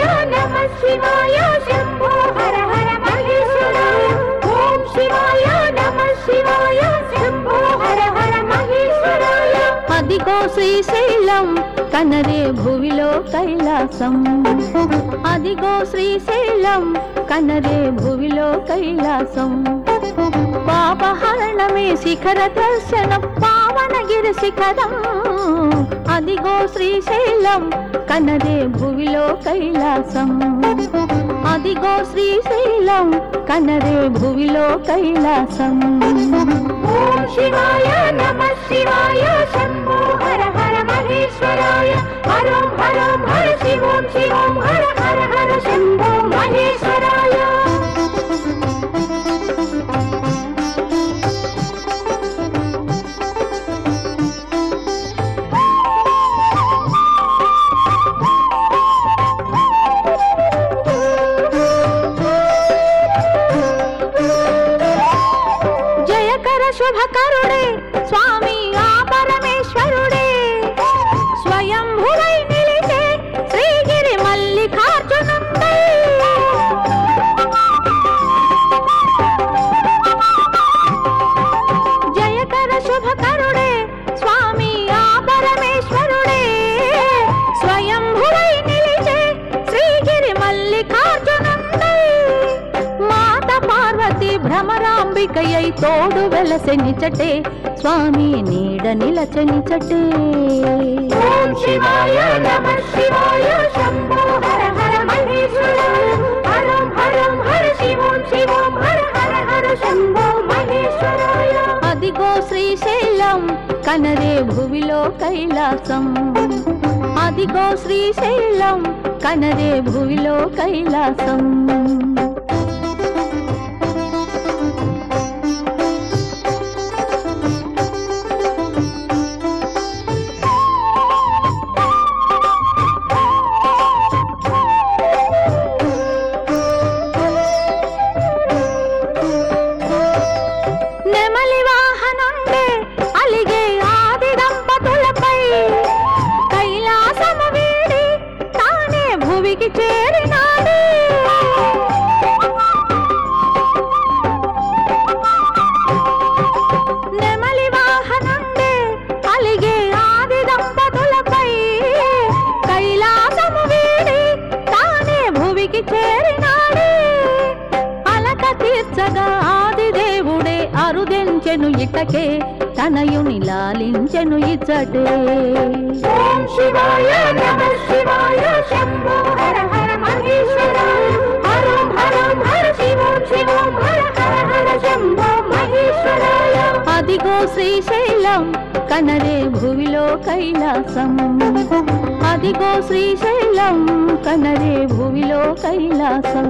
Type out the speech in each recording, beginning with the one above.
నమ శివాయ శంభో హర హర మహేశ్వరాయ ఓం శివాయ నమ శివాయ శంభో హర హర మహేశ్వరాయ అదిగో శ్రీశైలం కనరే భువిలో కైలాసం అదిగో శ్రీశైలం కనరే భువిలో కైలాసం పాపహరణమే శిఖర దర్శనం పావనగిరి శిఖరం అదిగో శ్రీశైలం కనరే భువిలో కైలాసం అదిగో శ్రీశైలం కనరే భువిలో కైలాసం ఓం శివాయ నమ శివాయ శంభో హర హర మహేశ్వరాయ హరం హరం హర శివోం శివోం హర హర హర శంభో మహేశ్వరాయ జయకర శుభకరుడే స్వామి ఆ పరమేశ్వరుడే స్వయంభువై నిలిచే శ్రీగిరి మల్లికార్జునుండై జయకర శుభకరుడే స్వామి ఆ పరమేశ్వరుడే స్వయంభువై నిలిచే శ్రీగిరి మల్లికార్జునుండై మాత పార్వతి భ్రమరాంబికయై తోడు వెలసెనిచటే స్వామి నీడ నిలచనిచటే ఓం శివాయ నమ శివాయ శంభో హర హర మహేశ్వరాయ హరం హరం హర శివోం శివోం హర హర హర శంభో మహేశ్వరాయ అదిగో శ్రీశైలం కనరే భువిలో కైలాసం అదిగో శ్రీశైలం కనరే భువిలో కైలాసం నెమలి వాహనుండే అలిగే ఆది దంపతులపై కైలాసము వీడి తానే భువికి చేరినాడే నెమలి వాహనుండే అలిగే ఆది దంపతులపై కైలాసము వీడి తానే భువికి చేరినాడే అలక తీర్చగా ఆది దేవుడే అరుదెంచెను ఇటకే తనయుని లాలించెను ఇచ్చటే ఓం శివాయ నమ శివాయ శంభో హర హర మహేశ్వరాయ హరం హరం హర శివోం శివోం హర హర హర శంభో మహేశ్వరాయ అదిగో శ్రీశైలం కనరే భువిలో కైలాసం అదిగో శ్రీశైలం కనరే భువిలో కైలాసం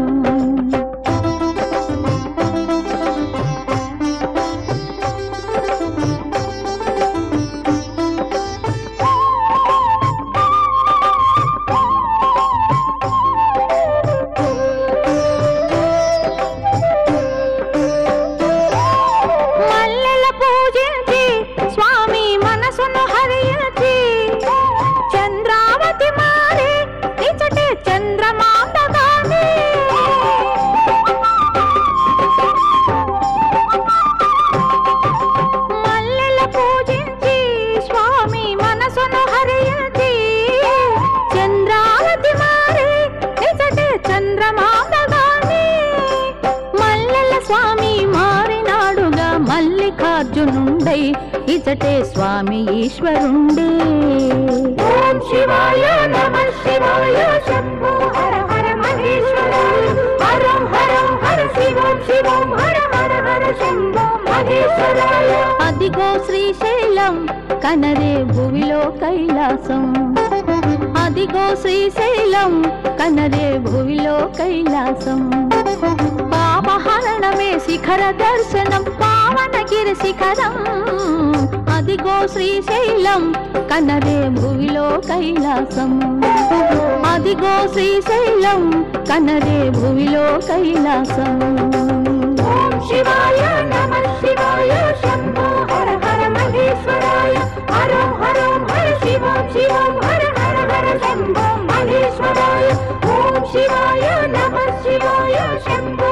మల్లెల పూజించి స్వామి మనసును హరించి చంద్రావతి మారి నిచటే చంద్రమాంబగానే మల్లెల పూజించి స్వామి మనసును హరించి చంద్రావతి మారి నిచటే చంద్రమాంబగానే మల్లెల స్వామి మారినాడుగా మల్లికార్జునుండై ఇచటే స్వామి ఈశ్వరుండే ఓం శివాయ నమ శివాయ శంభో హర హర మహేశ్వరాయ హరం హరం హర శివోం శివోం హర హర హర శంభో మహేశ్వరాయ అదిగో శ్రీశైలం కనరే భువిలో కైలాసం అదిగో శ్రీశైలం కనరే భువిలో కైలాసం పాపహరణమే శిఖర దర్శనం పావనగిరి శిఖరం అదిగో శ్రీశైలం కనరే భువిలో కైలాసం అదిగో శ్రీశైలం కనరే భువిలో కైలాసం ఓం శివాయ నమ శివాయ శంభో హర హర మహేశ్వరాయ హరం హరం హర శివోం శివోం హర హర హర శంభో మహేశ్వరాయ ఓం శివాయ నమ శివాయ శంభో